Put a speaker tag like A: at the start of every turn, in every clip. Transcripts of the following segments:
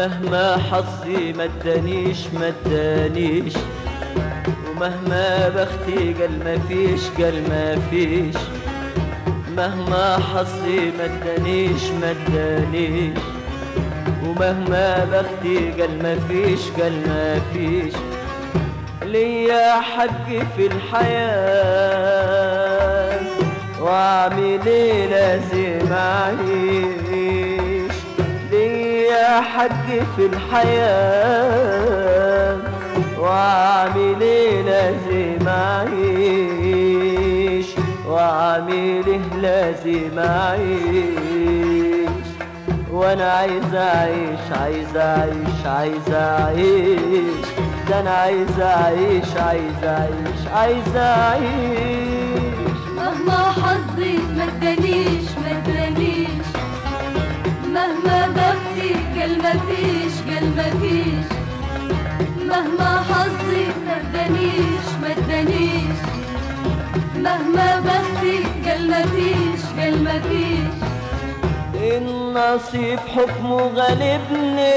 A: ومهما حظي ما ادانيش ما ادانيش ومهما بختي قال ما فيش قال ما فيش مهما حظي ما ادانيش ما ادانيش ومهما بختي قال ما فيش قال ما فيش ليا حق في الحياة واعمل ايه لازم اعيش ليا حق في الحياة واعمل ايه لازم اعيش واعمل ايه لازم اعيش وانا عايز اعيش عايز اعيش عايز اعيش ده انا عايز اعيش عايز اعيش عايز اعيش
B: مهما حظي ما ادانيش ما ادانيش مهما بختي قال ما فيش قال ما فيش مهما حظي ما ادانيش ما ادانيش مهما بختي قال ما فيش قال ما فيش
A: النصيب حكمه غالبني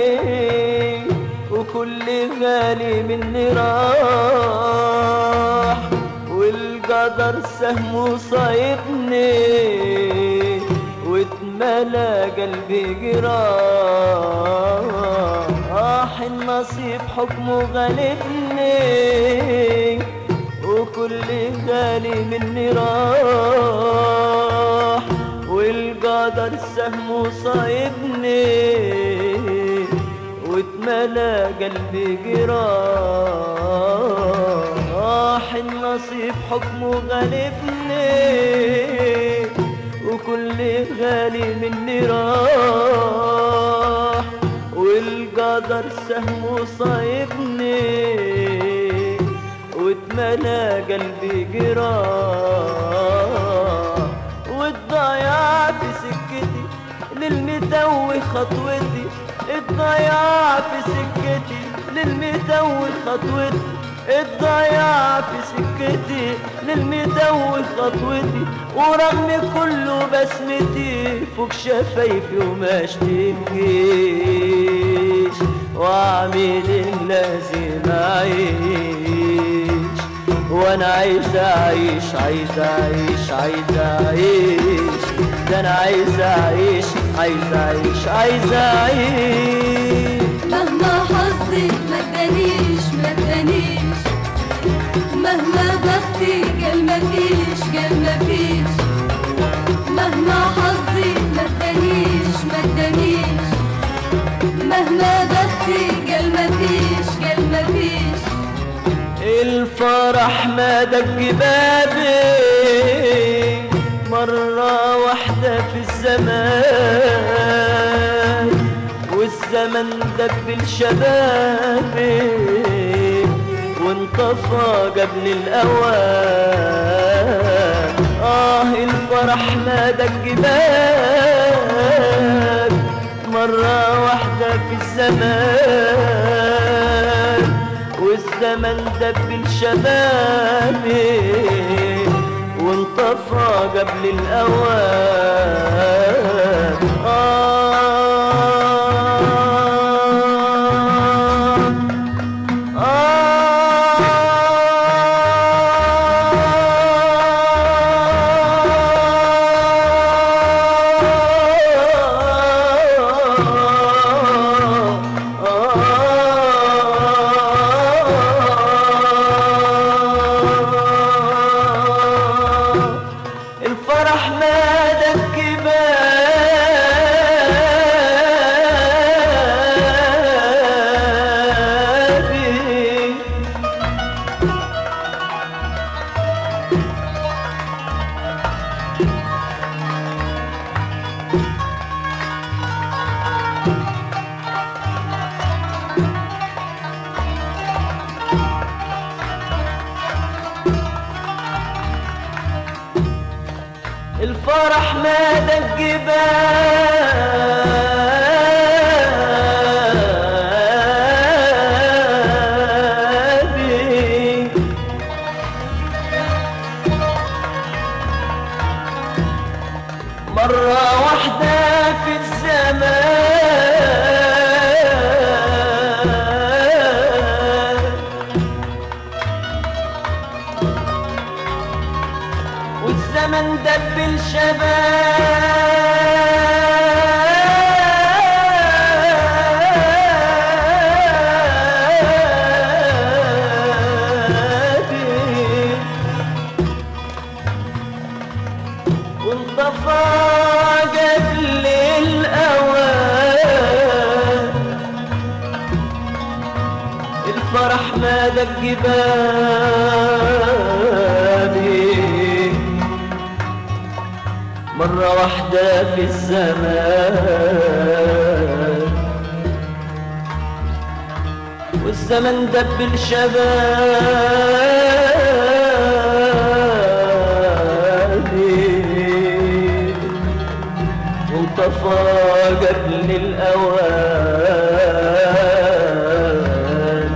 A: وكل غالي مني راح والقدر سهمه صايبني واتملى قلبي جراح النصيب حكمه غالبني وكل غالي مني راح والقدر سهمه صايبني واتملى قلبي جراح النصيب حكمه غالبني وكل غالي مني راح والقدر سهمه صايبني واتملى قلبي جراح والضياع في سكتي للمتوه خطوتي الضياع في سكتي للمتوه خطوتي الضياع في سكتي للمتوه خطوتي ورغم كله بسمتي فوق شفايفي وما اشتكيش واعمل اللازم اعيش وانا عايز اعيش عايز اعيش عايز اعيش ده انا عايز اعيش عايز اعيش عايز اعيش
B: مهما حظي ما ادانيش ما ادانيش مهما بختي قال ما فيش قال ما فيش مهما حظي ما ادانيش ما ادانيش مهما بختي قال ما فيش قال ما فيش
A: الفرح ما دق بابي مرة واحدة في الزمان والزمن دبل شبابي وانطفى قبل الأوان آه الفرح ما دق باب مرة واحدة في الزمان والزمن دبل شبابي وانطفى قبل الأوان آه الفرح ما دك بابي الفرح ما دق بابي مرة واحدة في الزمان بالشباب وانطفى قبل الأوان الفرح ما دق بابي مرة واحدة في الزمان والزمن دب الشباب وانطفى قبل الأوان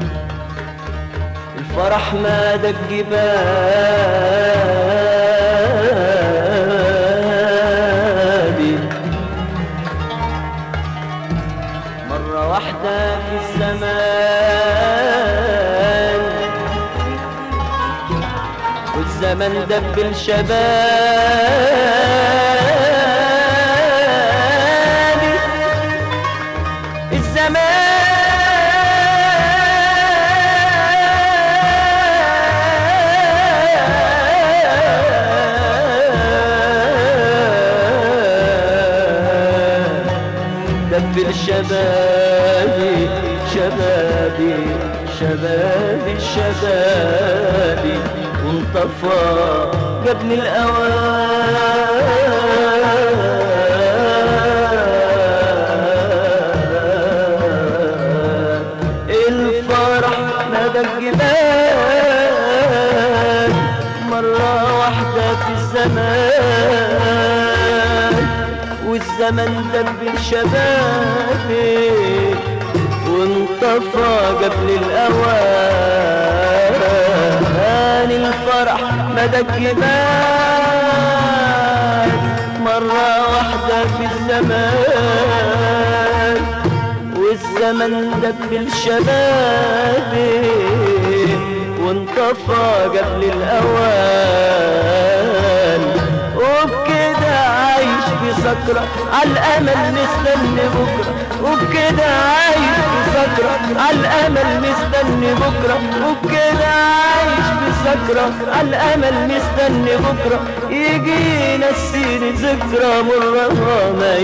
A: الفرح ما دق بابي مرة واحدة في الزمان والزمن دب الشباب الزمان دب الشبابي شبابي شبابي شبابي وانطفى قبل الأوان الفرح ما دق بال مرة واحدة في الزمان والزمن دب الشباب وانطفى قبل الأوان الفرح ما دق بال مرة واحدة في الزمان والزمن دب الشباب وانطفى قبل الأوان وبكده عايش في سكرة عالأمل مستني بكرة وبكده عايش في سكرة عالأمل مستني بكرة وبكده عايش في سكرة عالأمل مستني بكرة يجينا السير ذكرى مرة ما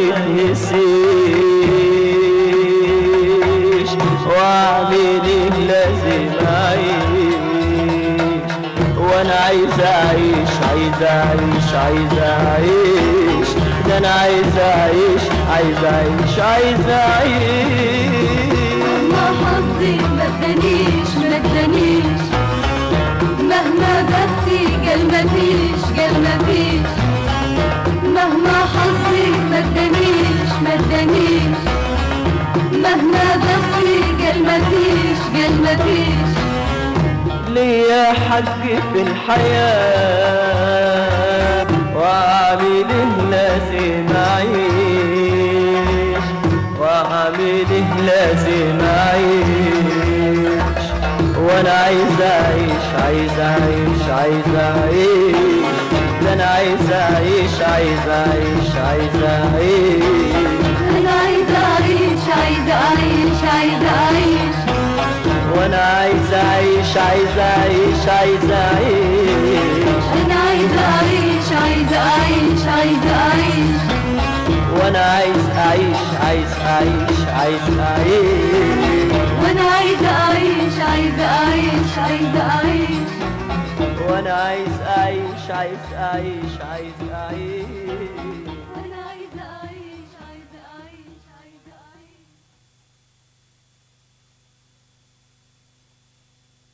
A: يتنسيش واعمل إيه لازم اعيش وانا عايز اعيش عايز اعيش عايز اعيش ده انا عايز اعيش عايز اعيش عايز اعيش
B: مهما حظي ما ادانيش ما ادانيش مهما بختي قال ما فيش قال ما فيش مهما حظي ما ادانيش ما ادانيش مهما بختي قال ما فيش قال ما فيش
A: ليا حق في الحياة وعامله لازم أعيش وعامله لازم أعيش وأنا عايز أعيش عايز أعيش عايز أعيش ده أنا عايز أعيش عايز أعيش عايز أعيش
B: انا عايزه اعيش عايزه اعيش عايزه اعيش
A: وأنا عايز أعيش عايز أعيش عايز أعيش
B: انا عايزه اعيش عايزه اعيش عايزه اعيش
A: وانا عايز اعيش عايز اعيش عايز اعيش
B: وانا عايزه اعيش عايزه اعيش عايزه اعيش
A: وانا عايز اعيش عايز اعيش عايز اعيش